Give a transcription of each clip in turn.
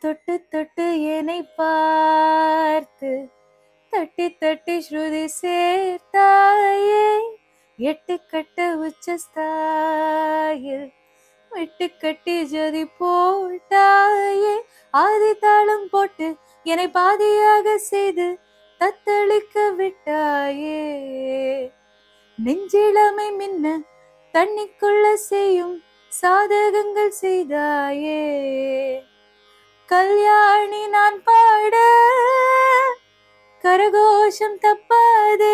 தொட்டு தொட்டு என்னை பார்த்து தட்டி தட்டி ஸ்ருதி சேர்த்தாயே எட்டு கட்ட உச்சஸ்தாயில் விட்டு கட்டி ஜோதி போட்டாயே ஆதி தாளம் போட்டு என்னை பாதியாக செய்து தத்தளிக்க விட்டாயே நெஞ்சிலமை மின்ன தண்ணிக்குள்ள செய்யும் சாதகங்கள் செய்தாயே கல்யாணி நான் பாட கரகோஷம் தப்பாதே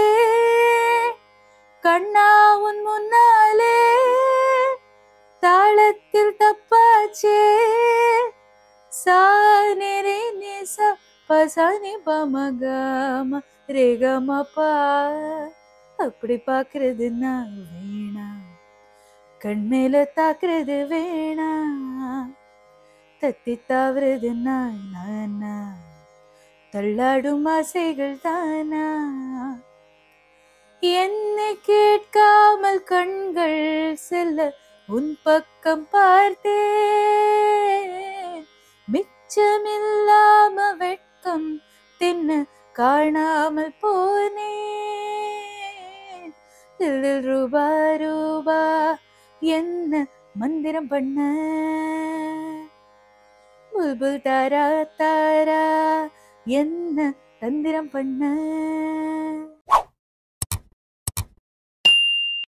கண்ணா உன் முன்னாலே தாளத்தில் தப்பாச்சே சானிரே நேசா பசானி பமகம ரேகமப்பா அப்படி பாக்குறது நான் வேணா கண் மேல தாக்குறது வேணா தத்தி தாவுறது நான் நானா தள்ளாடும் ஆசைகள் தானா என்னை கேட்காமல் கண்கள் செல்ல உன் பக்கம் பார்த்தேன் மிச்சமில்லாம வெட்கம் தின்ன காணாமல் போனேன் தில்லில் ரூபா ரூபா என்ன மந்திரம் பண்ண புல்புல் தாரா தாரா என்ன தந்திரம் பண்ண